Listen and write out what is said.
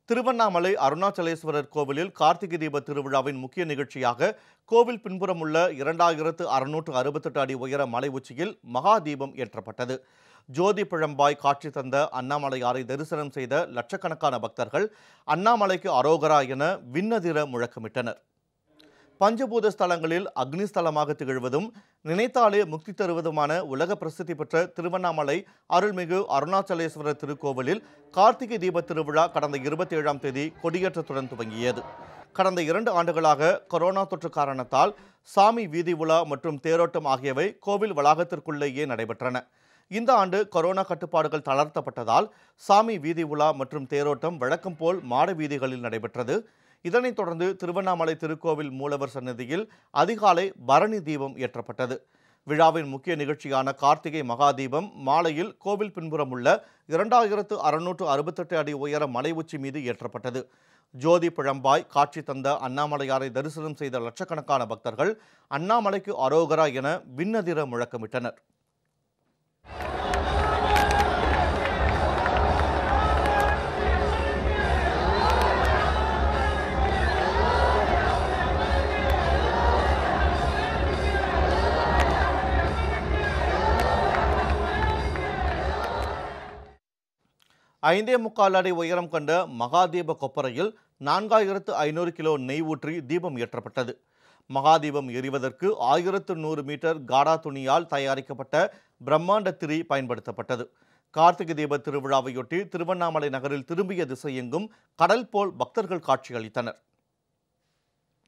திருவண்ணாமலை அருணாச்சலேஸ்வரர் கோவிலில் கார்த்திகை தீப திருவிழாவின் முக்கிய நிகழ்ச்சியாக கோவில் பின்புறம் உள்ள இரண்டாயிரத்து அறுநூற்று அறுபத்தெட்டு அடி உயர மலை உச்சியில் மகா தீபம் ஏற்றப்பட்டது ஜோதி பிழம்பாய் காட்சி தந்த அண்ணாமலையாரை தரிசனம் செய்த லட்சக்கணக்கான பக்தர்கள் அண்ணாமலைக்கு அரோகரா என விண்ணதிர முழக்கமிட்டனர் பஞ்சபூத ஸ்தலங்களில் அக்னி ஸ்தலமாக திகழ்வதும் நினைத்தாலே முக்தி தருவதுமான உலக பிரசித்தி பெற்ற திருவண்ணாமலை அருள்மிகு அருணாச்சலேஸ்வரர் திருக்கோவிலில் கார்த்திகை தீப திருவிழா கடந்த இருபத்தி ஏழாம் தேதி கொடியேற்றத்துடன் துவங்கியது கடந்த இரண்டு ஆண்டுகளாக கொரோனா தொற்று காரணத்தால் சாமி வீதி உலா மற்றும் தேரோட்டம் ஆகியவை கோவில் வளாகத்திற்குள்ளேயே நடைபெற்றன இந்த ஆண்டு கொரோனா கட்டுப்பாடுகள் தளர்த்தப்பட்டதால் சாமி வீதி உலா மற்றும் தேரோட்டம் வழக்கம் போல் மாட வீதிகளில் நடைபெற்றது இதனைத் தொடர்ந்து திருவண்ணாமலை திருக்கோவில் மூலவர் சன்னதியில் அதிகாலை பரணி தீபம் ஏற்றப்பட்டது விழாவின் முக்கிய நிகழ்ச்சியான கார்த்திகை மகா தீபம் மாலையில் கோவில் பின்புறம் உள்ள இரண்டாயிரத்து அறுநூற்று அறுபத்தெட்டு அடி உயர மலை உச்சி மீது ஏற்றப்பட்டது ஜோதி பிழம்பாய் காட்சி தந்த அண்ணாமலையாரை தரிசனம் செய்த லட்சக்கணக்கான பக்தர்கள் அண்ணாமலைக்கு அரோகரா என விண்ணதிர முழக்கமிட்டனர் ஐந்தே முக்கால் அடி உயரம் கொண்ட மகாதீப கொப்பரையில் நான்காயிரத்து ஐநூறு கிலோ நெய் ஊற்றி தீபம் ஏற்றப்பட்டது மகாதீபம் எரிவதற்கு ஆயிரத்து நூறு மீட்டர் காடா துணியால் தயாரிக்கப்பட்ட பிரம்மாண்ட திரி பயன்படுத்தப்பட்டது கார்த்திகை தீப திருவிழாவையொட்டி திருவண்ணாமலை நகரில் திரும்பிய திசையெங்கும் கடல் போல் பக்தர்கள் காட்சியளித்தனர்